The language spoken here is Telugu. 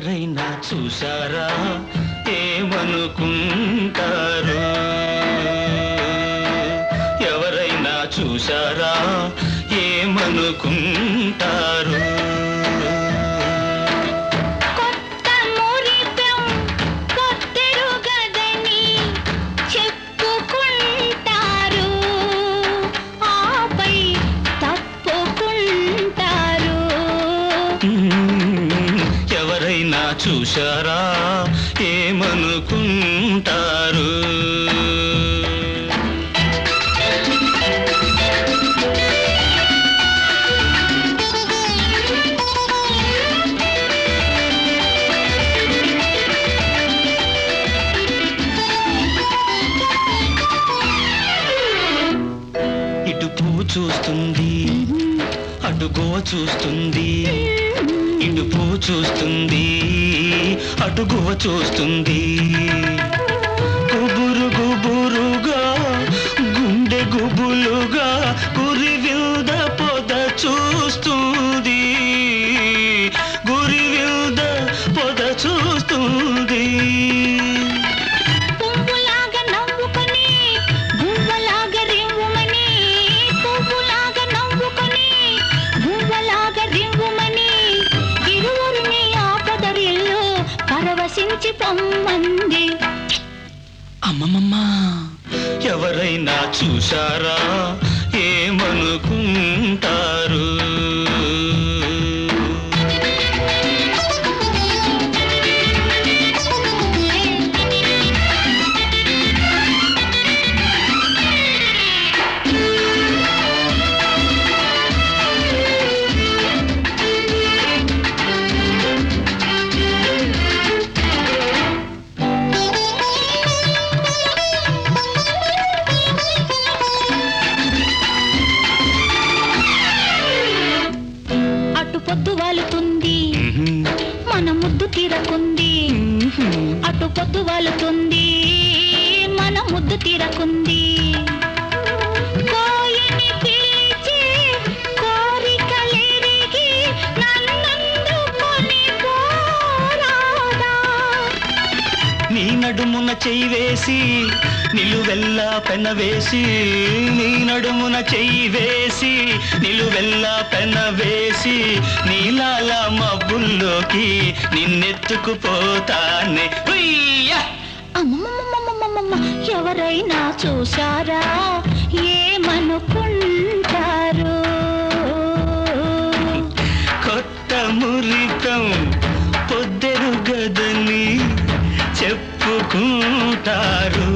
ఎవరైనా చూశారా ఏమనుకుంటారు ఎవరైనా చూశారా ఏమనుకుంటారు కొత్త మురిపెం కొత్తెరుగదని చెప్పుకుంటారు ఆపై తప్పుకుంటారు మ్మ్. ఎవరైనా చూశారా ఏమనుకుంటారు ఇటు పువ్వు చూస్తుంది అటు గోవ చూస్తుంది ఇటు పువ్వు చూస్తుంది అటు గువ్వ చూస్తుంది గుబురు గుబురుగా గుండె గుబులుగా గురి విల్ద పొద చూస్తుంది గురి విల్ద పొద చూస్తుంది పువ్వులాగా నవ్వుకొని గువ్వలాగా రివ్వుమని పువ్వులాగా నవ్వుకొని గువ్వలాగా రివ్వుమని ఇరువురిని ఆపదరిల్లు పరవశించి పొమ్మంది అమ్మమ్మమ్మ ఎవరైనా చూశారా ఏమనుకుంటారు అటు పొద్దు వాలుతుంది మన ముద్దు తీరకుంది అటు పొద్దు వాలుతుంది మన ముద్దు తీరకుంది కోయిని పిలిచి కోరికలెరిగి నన్నందుకొని పోరాదా నీ నడుమున చెయ్యి వేసి నిలువెల్లా పెన వేసి నీ నడుమున చెయ్యి వేసి నిలువెల్లా పెన వేసి నీలాల మబ్బుల్లోకి నిన్నెత్తుకుపోతానే ఉయ్యా! అమ్మమ్మమ్మమ్మమ్మమ్మ ఎవరైనా చూశారా ఏమనుకుంటారు కొత్త మురితం పొద్దెరు గదని చెప్పుకుంటారు